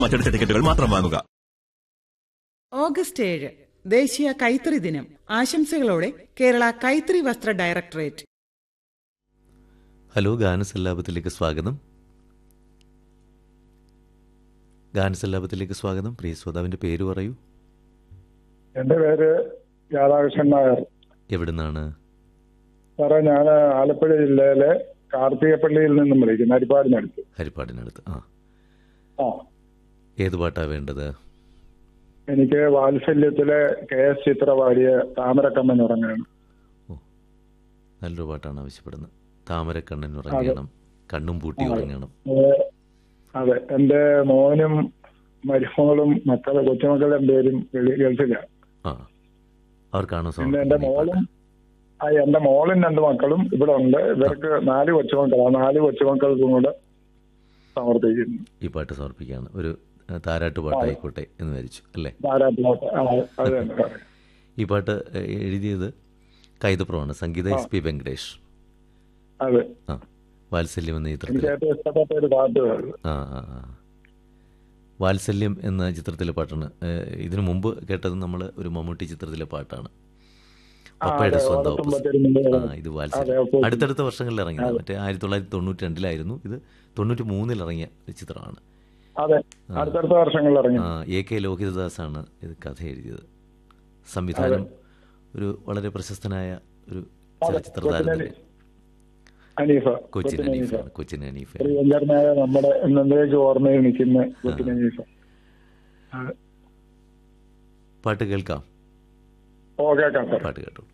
മറ്റെടുത്ത ടിക്കറ്റുകൾ മാത്രം വാങ്ങുക ഓഗസ്റ്റ് ഏഴ് ദേശീയ കൈത്തറി ദിനം ആശംസകളോടെ കേരള കൈത്തറി വസ്ത്ര ഡയറക്ടറേറ്റ് ഹലോ ഗാനസല്ലാപത്തിലേക്ക് സ്വാഗതം ഗാനസല്ലാപത്തിലേക്ക് സ്വാഗതം പ്രിയ ശ്രോതാവിൻ്റെ പേര് പറയൂ എന്റെ പേര് രാധാകൃഷ്ണൻ നായർ എവിടുന്നാണ് സാറേ ഞാൻ ആലപ്പുഴ ജില്ലയിലെ കാർത്തികപ്പള്ളിയിൽ നിന്നും വിളിക്കുന്നു അരിപ്പാടിനടുത്ത് ഹരിപ്പാടിനടുത്ത് ആ ആ ഏത് പാട്ടാ വേണ്ടത് എനിക്ക് വാത്സല്യത്തിലെ കെ എസ് ചിത്ര പാടിയ താമരക്കമ്മൻ ഉറങ്ങാണ് ഓ നല്ലൊരു പാട്ടാണ് ആവശ്യപ്പെടുന്നത് താമരക്കണ്ണൻ ഉറങ്ങണം കണ്ണും പൂട്ടി ഉറങ്ങണം അതെ എന്റെ മോനും മരുമകളും മക്കളെ കൊച്ചുമക്കളുടെ പേരും വെളി- ഗൾഫിലാണ് ആ അവർക്കാണോ പിന്നെ എന്റെ സമർപ്പിക്കുന്നത് ഈ മോളും പാട്ട്? ആ എന്റെ മോളും രണ്ട് മക്കളും ഇവിടെ ഉണ്ട് ഇവർക്ക് നാല് കൊച്ചുമക്കളാണ് നാല് കൊച്ചുമക്കൾക്കും കൂടെ സമർപ്പിക്കുന്നു ഈ പാട്ട് സമർപ്പിക്കുകയാണ് ഒരു ആ, താരാട്ട് പാട്ടായിക്കോട്ടെ എന്ന് വിചാരിച്ചു അല്ലേ ധാരാളം ആ, അത് തന്നെ സാറേ ഈ പാട്ട് എ- എഴുതിയത് കൈതപ്രമാണ് സംഗീത എസ് പി വെങ്കടേഷ് അതെ ആ വാത്സല്യം എന്ന എനിക്ക് ചിത്രത്തിൽ ഏറ്റവും ഇഷ്ടപ്പെട്ട ഒരു പാട്ട് അത്. ആ ആ ആ വാത്സല്യം എന്ന ചിത്രത്തിലെ പാട്ടാണ് ഏഹ് ഇതിനു മുമ്പ് കേട്ടത് നമ്മൾ ഒരു മമ്മൂട്ടി ചിത്രത്തിലെ പാട്ടാണ് ആ, പപ്പയുടെ അതെ, സ്വന്തം ഓണത്തുമ്പത്തിരുന്നിന്റെ ആ ഓണം. ഇത് അതെ, വാത്സല്യം ഓക്കെ. അടുത്തടുത്ത വർഷങ്ങളിൽ ഇറങ്ങിയത് മറ്റേ ആയിരത്തി തൊള്ളായിരത്തി തൊണ്ണൂറ്റി രണ്ടിലായിരുന്നു ഇത് തൊണ്ണൂറ്റി മൂന്നിൽ ഇറങ്ങിയ ഒരു ചിത്രമാണ് അതെ അടുത്തടുത്ത വർഷങ്ങളിൽ ഇറങ്ങി ആ, എ കെ ലോഹിതദാസാണ് ഇത് കഥ എഴുതിയത് സംവിധാനം ഒരു വളരെ പ്രശസ്തനായ ഒരു ചലച്ചിത്ര താരത്തിൻ്റെ അനീഫ കൊച്ചിൻ കൊച്ചിൻ അനീഫ അനീഫയാണ് കൊച്ചിൻ അനീഫ പ്രിയങ്കരനായ നമ്മുടെ എന്നേക്ക് ഓർമ്മയിൽ നിൽക്കുന്ന കൊച്ചിൻ അനീഫ അതെ. പാട്ട് കേൾക്കാം ഓ കേൾക്കാം സാർ പാട്ട് കേട്ടു